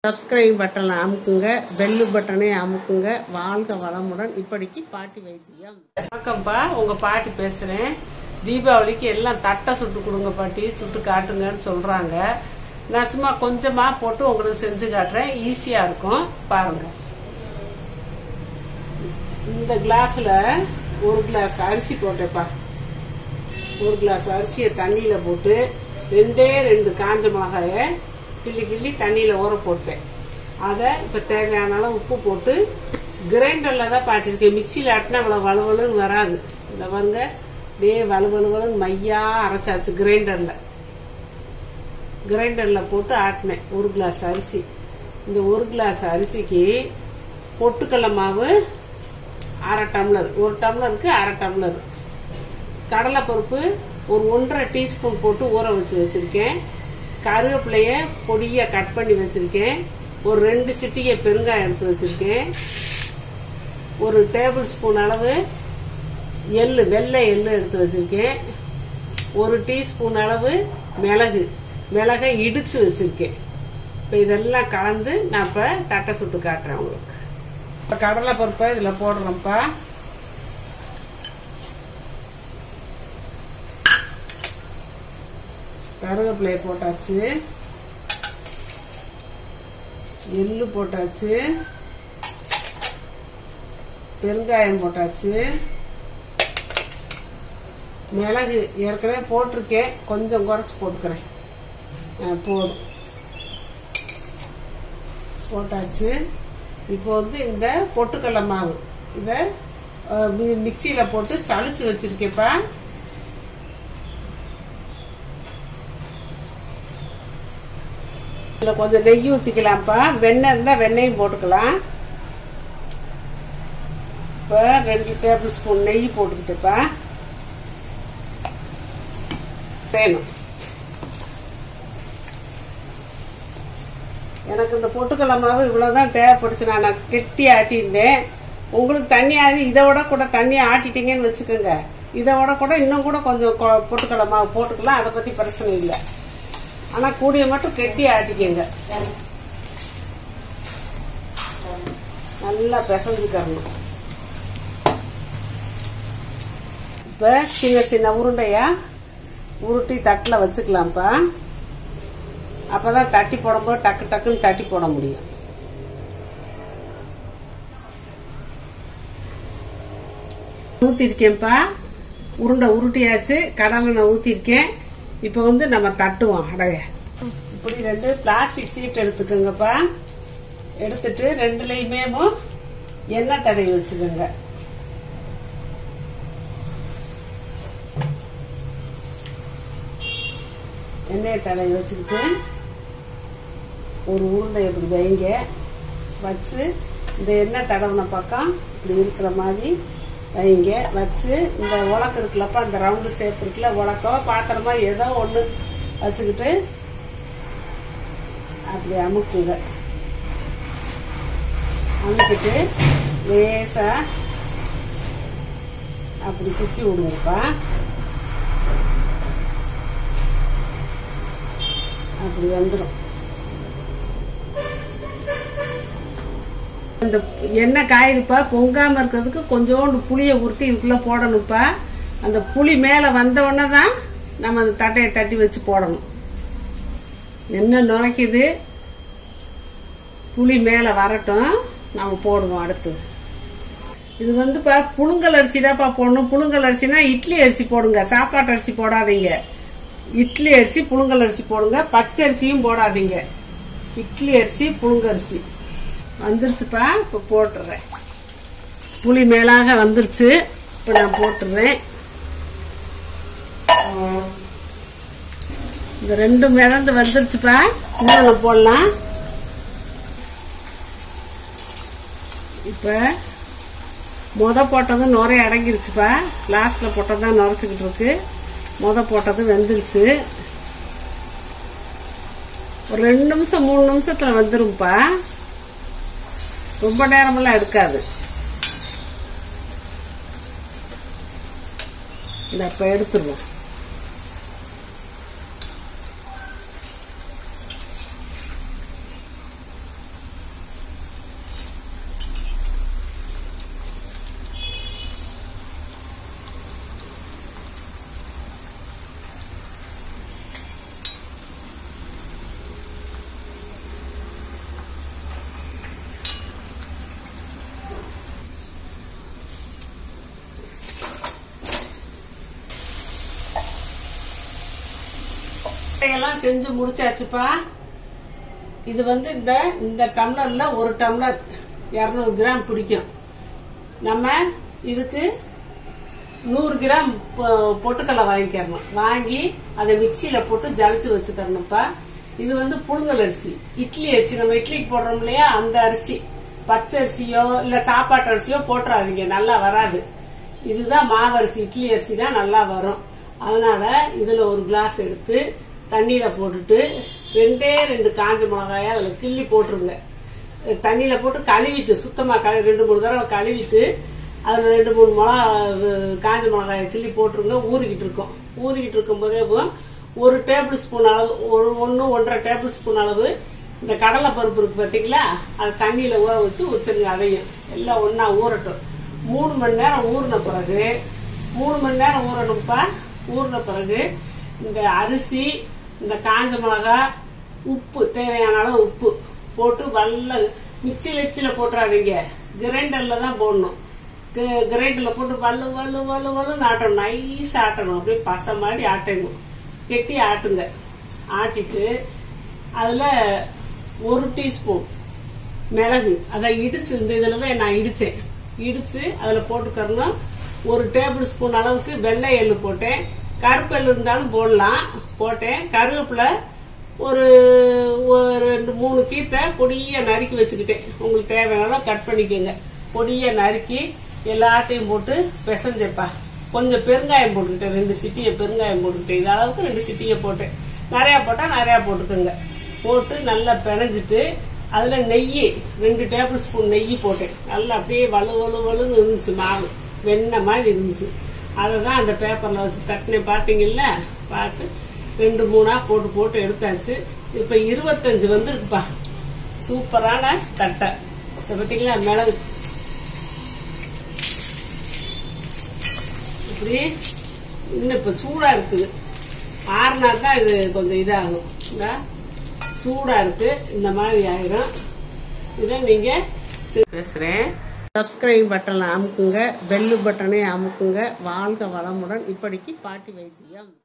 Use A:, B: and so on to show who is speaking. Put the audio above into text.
A: subscribe பட்டனை அமுக்குங்க bell பட்டனை அமுக்குங்க வாழ்க வளமுடன் இப்படிக்கு பாட்டி வைத்தியம் வணக்கம்ப்பா உங்க பாட்டி பேசுறேன் தீபாவளிக்கு எல்லாம் தட்டை சுட்டு கொடுங்க பாட்டி சுட்டு காட்டுங்கன்னு சொல்றாங்க நான் சும்மா கொஞ்சமா போட்டு உங்களுக்கு செஞ்சு காட்டுறேன் ஈஸியா இருக்கும் பாருங்க இந்த கிளாஸ்ல ஒரு கிளாஸ் அரிசி போட்டேப்பா ஒரு கிளாஸ் அரிசியை தண்ணியில போட்டு ரெண்டே ரெண்டு காஞ்ச மிளகாய கிள்ளி கிள்ளி தண்ணியில ஊற போட்டேன் அதை இப்ப தேவையான அளவு உப்பு போட்டு கிரைண்டர்ல தான் பாட்டிருக்கேன் மிக்சியில ஆட்டினா அவ்வளவு வலுவலுன்னு வராது இந்த பாருங்க அப்படியே வலுவலுவலுன்னு மையா அரைச்சாச்சு கிரைண்டர்ல கிரைண்டர்ல போட்டு ஆட்டினேன் ஒரு கிளாஸ் அரிசி இந்த ஒரு கிளாஸ் அரிசிக்கு பொட்டுக்கடலை மாவு அரை டம்ளர் ஒரு டம்ளருக்கு அரை டம்ளர் கடலைப்பருப்பு ஒரு ஒன்றரை டீஸ்பூன் போட்டு ஊற வச்சு வச்சிருக்கேன் கருவேப்பிலைய பொடியா கட் பண்ணி வச்சிருக்கேன் ஒரு ரெண்டு சிட்டிகை பெருங்காயம் எடுத்து வச்சிருக்கேன் ஒரு டேபிள் ஸ்பூன் அளவு எள்ளு வெள்ளை எள்ளு எடுத்து வச்சிருக்கேன் ஒரு டீஸ்பூன் அளவு மிளகு மிளகை இடிச்சு வச்சிருக்கேன் இப்ப இதெல்லாம் கலந்து நான் இப்ப தட்டை சுட்டு காட்டுறேன் உங்களுக்கு இப்ப கடலை பருப்பை இதுல போடுறோம்ப்பா கருவேப்பிலையை போட்டாச்சு எள்ளு போட்டாச்சு பெருங்காயம் போட்டாச்சு மிளகு ஏற்கனவே போட்டிருக்கேன் கொஞ்சம் குறைச்சி போட்டுக்கிறேன் ஆ, போதும் போட்டாச்சு இப்போ வந்து இந்த பொட்டுக்கடலை மாவு இத அஹ், மி- மிக்சியில போட்டு சளிச்சு வச்சிருக்கேப்பா இதுல கொஞ்சம் நெய் ஊத்திக்கலாம்ப்பா வெண்ணெய் இருந்தா வெண்ணெயும் போட்டுக்கலாம் இப்ப ரெண்டு டேபிள் ஸ்பூன் நெய் போட்டுக்கிட்டுப்பா வேணும் எனக்கு இந்த பொட்டுக்கடலை மாவு இவ்வளவுதான் தேவைப்படுச்சு நான் கெட்டி ஆட்டியிருந்தேன் உங்களுக்கு தண்ணியாவது இதை விட கூட தண்ணியை ஆட்டிட்டீங்கன்னு வச்சுக்கோங்க இதை விட கூட இன்னும் கூட கொஞ்சம் கொ- பொட்டுக்கடலை மாவு போட்டுக்கலாம் அதை பத்தி பிரச்சனை இல்லை ஆனா கூடிய மட்டும் கெட்டி ஆட்டிக்கங்க நல்லா பிசைஞ்சுக்கறணும் இப்ப சின்ன சின்ன உருண்டையா உருட்டி தட்டுல வச்சுக்கலாம்ப்பா அப்பதான் தட்டி போடும்போது டக்கு டக்குன்னு தட்டி போட முடியும் ஊத்திருக்கேன்ப்பா உருண்டை உருட்டியாச்சு கடலை ஊத்திருக்கேன் இப்ப வந்து நம்ம தட்டுவோம் அடைய இப்படி ரெண்டு பிளாஸ்டிக் சீட் எடுத்துக்கோங்கப்பா எடுத்துட்டு ரெண்டுலயுமே எண்ணெய் தடவி வச்சுக்கோங்க எண்ணெயை தடவி வச்சுக்கிட்டு ஒரு உருண்டை இப்படி வைங்க வச்சு இந்த எண்ணெய் தடவின பக்கம் இப்படி இருக்கிற மாதிரி வைங்க வச்சு இந்த உலக்கு இருக்குல்லப்பா அந்த ரவுண்டு ஷேப் இருக்குல்ல உலக்கோ பாத்திரமா ஏதோ ஒன்று வச்சுக்கிட்டு அப்படி அமுக்குங்க அமுக்கிட்டு லேசா அப்படி சுத்தி விடுங்கப்பா அப்படி வந்துடும் இந்த எண்ணெய் காயுதுப்பா பொங்காம இருக்கிறதுக்கு கொஞ்சோண்டு புளியை உருட்டி இதுக்குள்ள போடணும்ப்பா அந்த புளி மேல வந்த உடனே தான் நம்ம அந்த தட்டையை தட்டி வச்சு போடணும் எண்ணெய் நுரைக்குது புளி மேல வரட்டும் நம்ம போடுவோம் அடுத்து இது வந்துப்பா புழுங்கல் அரிசி தான்ப்பா போடணும் புழுங்கல் அரிசினா இட்லி அரிசி போடுங்க சாப்பாட்டு அரிசி போடாதீங்க இட்லி அரிசி புழுங்கல் அரிசி போடுங்க பச்சை அரிசியும் போடாதீங்க இட்லி அரிசி புழுங்கரிசி வந்துருச்சுப்பா இப்ப போட்டுறேன் புளி மேலாக வந்துருச்சு இப்ப நான் போட்டுறேன் இந்த ரெண்டு மிதந்து வந்துருச்சுப்பா இன்னொன்னு போடலாம் இப்ப முத போட்டது நுரைய அடங்கிருச்சுப்பா லாஸ்ட்ல போட்டதான் நுரைச்சுக்கிட்டு இருக்கு முத போட்டது வெந்துருச்சு ஒரு ரெண்டு நிமிஷம் மூணு நிமிஷத்துல வந்துரும்ப்பா ரொம்ப நேரமெல்லாம் எடுக்காது இந்த இப்ப எடுத்துருவோம் எல்லாம் செஞ்சு முடிச்சாச்சுப்பா இது வந்து இந்த இந்த டம்ளர்ல ஒரு டம்ளர் 200 கிராம் பிடிக்கும் நம்ம இதுக்கு நூறு கிராம் பொ- பொட்டுக்கடலை வாங்கிக்கிறணும் வாங்கி அதை மிக்சியில போட்டு ஜலிச்சு வச்சுக்கறணும்ப்பா இது வந்து புழுங்கல் அரிசி இட்லி அரிசி நம்ம இட்லிக்கு போடுறோம் இல்லையா அந்த அரிசி பச்சை அரிசியோ இல்ல சாப்பாட்டு அரிசியோ போட்டுறாதீங்க நல்லா வராது இதுதான் மாவரிசி இட்லி அரிசி தான் நல்லா வரும் அதனால இதுல ஒரு கிளாஸ் எடுத்து தண்ணியில போட்டுட்டு ரெண்டே ரெண்டு காஞ்ச மிளகாய அதுல கிள்ளி போட்டுருங்க தண்ணியில போட்டு கழுவிட்டு சுத்தமா கழு- ரெண்டு மூணு தடவை கழுவிட்டு அதுல ரெண்டு மூணு மிளகா அஹ், காஞ்ச மிளகாய கிள்ளி போட்டுருங்க ஊறிக்கிட்டு இருக்கும் ஊறிக்கிட்டு இருக்கும் போதே போ- ஒரு டேபிள் ஸ்பூன் அளவு ஒரு ஒன்னு ஒன்றரை டேபிள் ஸ்பூன் அளவு இந்த கடலை பருப்பு இருக்கு பாத்தீங்களா அது தண்ணியில ஊற வச்சு வச்சிருங்க அதையும் எல்லாம் ஒன்னா ஊறட்டும் மூணு மணி நேரம் ஊறின பிறகு மூணு மணி நேரம் ஊறணும்ப்பா ஊறின பிறகு இந்த அரிசி இந்த காஞ்ச மிளகா உப்பு தேவையான அளவு உப்பு போட்டு வல்ல மிக்சியில மிக்சியில போட்டுறாதீங்க கிரைண்டர்ல தான் போடணும் கி- கிரைண்டர்ல போட்டு வலு வலு வலு வலுன்னு ஆட்டணும் நைஸ் ஆட்டணும் அப்படியே பசை மாதிரி ஆட்டணும் கெட்டி ஆட்டுங்க ஆட்டிட்டு அதுல ஒரு டீஸ்பூன் மிளகு அதை இடிச்சு இந்த இதுல தான் நான் இடிச்சேன் இடிச்சு அதுல போட்டுக்கறணும் ஒரு டேபிள் ஸ்பூன் அளவுக்கு வெள்ளை எள்ளு போட்டேன் கருப்பு எள்ளு இருந்தாலும் போடலாம் போட்டேன் கருவேப்பிலை ஒரு ஒரு ரெண்டு மூணு கீத்தை பொடிய நறுக்கி வச்சுக்கிட்டேன் உங்களுக்கு தேவையான கட் பண்ணிக்கோங்க பொடிய நறுக்கி எல்லாத்தையும் போட்டு பிசைஞ்சப்பா கொஞ்சம் பெருங்காயம் போட்டுக்கிட்டேன் ரெண்டு சிட்டியை பெருங்காயம் போட்டுக்கிட்டேன் இது அளவுக்கு ரெண்டு சிட்டியை போட்டேன் நிறைய போட்டா நிறைய போட்டுக்கோங்க போட்டு நல்லா பிணைஞ்சிட்டு அதுல நெய் ரெண்டு டேபிள் ஸ்பூன் நெய் போட்டேன் நல்லா அப்படியே வலு வலு வலுன்னு இருந்துச்சு மாவு வெண்ணெய் மாதிரி இருந்துச்சு அதை தான் அந்த பேப்பர்ல வச்சு தட்டினேன் பாத்தீங்கல்ல பார்த்து ரெண்டு மூணா போட்டு போட்டு எடுத்தாச்சு இப்ப இருபத்தஞ்சு வந்திருக்குப்பா சூப்பரான தட்டை இதை பாத்தீங்களா மிளகு இப்படி இன்னும் இப்ப சூடா இருக்குது ஆறுனா தான் இது கொஞ்சம் இதாகும் இந்தா, சூடா இருக்கு இந்த மாதிரி ஆயிரும் இதை நீங்க பேசுறேன் சப்ஸ்கிரைப் பட்டனை அமுக்குங்க பெல்லு பட்டனை அமுக்குங்க வாழ்க வளமுடன் இப்படிக்கு பாட்டி வைத்தியம்